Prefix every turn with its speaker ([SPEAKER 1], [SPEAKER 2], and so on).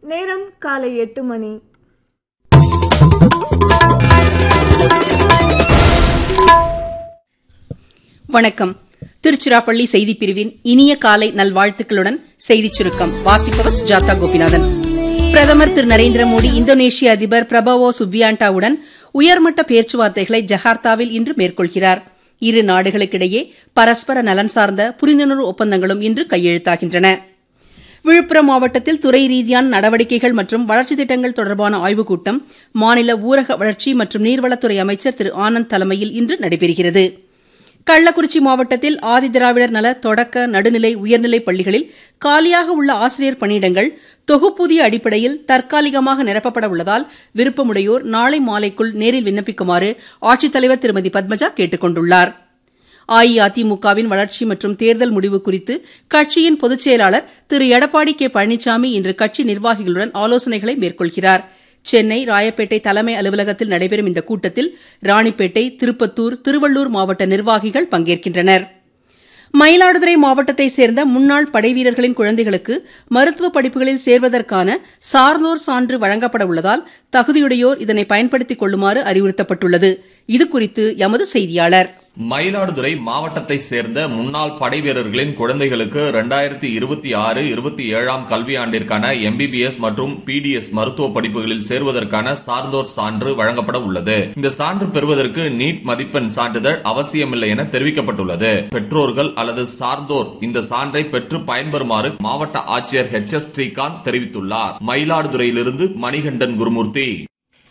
[SPEAKER 1] நேரம் காலை எட்டு மணி
[SPEAKER 2] வணக்கம் திருச்சிராப்பள்ளி செய்திப் பிரிவின் இனிய காலை நல்வாழ்த்துக்களுடன் செய்திச் சுருக்கம் வாசிப்பவர் ஜாதா கோபிநாதன் பிரதமர் திரு நரேந்திர மோடி இந்தோனேஷிய அதிபர் பிரபவோ சுபியாண்டாவுடன் உயர்மட்ட பேச்சுவார்த்தைகளை ஜகார்த்தாவில் இன்று மேற்கொள்கிறார் இரு நாடுகளுக்கிடையே பரஸ்பர நலன் சார்ந்த புரிந்துணர்வு ஒப்பந்தங்களும் இன்று கையெழுத்தாகின்றன விழுப்புரம் மாவட்டத்தில் துறை ரீதியான நடவடிக்கைகள் மற்றும் வளர்ச்சித் திட்டங்கள் தொடர்பான ஆய்வுக் கூட்டம் மாநில ஊரக வளர்ச்சி மற்றும் நீர்வளத்துறை அமைச்சர் திரு ஆனந்த் தலைமையில் இன்று நடைபெறுகிறது கள்ளக்குறிச்சி மாவட்டத்தில் ஆதிதிராவிடர் நல தொடக்க நடுநிலை உயர்நிலைப் பள்ளிகளில் காலியாக உள்ள ஆசிரியர் பணியிடங்கள் தொகுப்பூதிய அடிப்படையில் தற்காலிகமாக நிரப்பப்பட உள்ளதால் விருப்பமுடையோர் நாளை மாலைக்குள் நேரில் விண்ணப்பிக்குமாறு ஆட்சித்தலைவர் திருமதி பத்மஜா கேட்டுக் கொண்டுள்ளாா் அஇஅதிமுகவின் வளர்ச்சி மற்றும் தேர்தல் முடிவு குறித்து கட்சியின் பொதுச் செயலாளர் திரு எடப்பாடி கே பழனிசாமி இன்று கட்சி நிர்வாகிகளுடன் ஆலோசனைகளை மேற்கொள்கிறார் சென்னை ராயப்பேட்டை தலைமை அலுவலகத்தில் நடைபெறும் இந்த கூட்டத்தில் ராணிப்பேட்டை திருப்பத்தூர் திருவள்ளூர் மாவட்ட நிர்வாகிகள் பங்கேற்கின்றனர் மயிலாடுதுறை மாவட்டத்தைச் சேர்ந்த முன்னாள் படைவீரர்களின் குழந்தைகளுக்கு மருத்துவ படிப்புகளில் சேர்வதற்கான சார்ந்தோர் சான்று வழங்கப்பட உள்ளதால் தகுதியுடையோர் இதனை பயன்படுத்திக் கொள்ளுமாறு அறிவுறுத்தப்பட்டுள்ளது இதுகுறித்து எமது செய்தியாளர்
[SPEAKER 3] மயிலாடுதுறை மாவட்டத்தை சேர்ந்த முன்னாள் படை வீரர்களின் குழந்தைகளுக்கு இரண்டாயிரத்தி இருபத்தி ஆறு இருபத்தி ஏழாம் கல்வியாண்டிற்கான எம்பிபிஎஸ் மற்றும் பிடிஎஸ் மருத்துவ படிப்புகளில் சேர்வதற்கான சார்ந்தோர் சான்று வழங்கப்பட உள்ளது இந்த சான்று பெறுவதற்கு நீட் மதிப்பெண் சான்றிதழ் அவசியமில்லை என தெரிவிக்கப்பட்டுள்ளது பெற்றோர்கள் அல்லது சார்ந்தோர் இந்த சான்றை பெற்று பயன்பெறுமாறு மாவட்ட ஆட்சியர் ஹெச் எஸ் ஸ்ரீகாந்த் தெரிவித்துள்ளார் மயிலாடுதுறையிலிருந்து மணிகண்டன் குருமூர்த்தி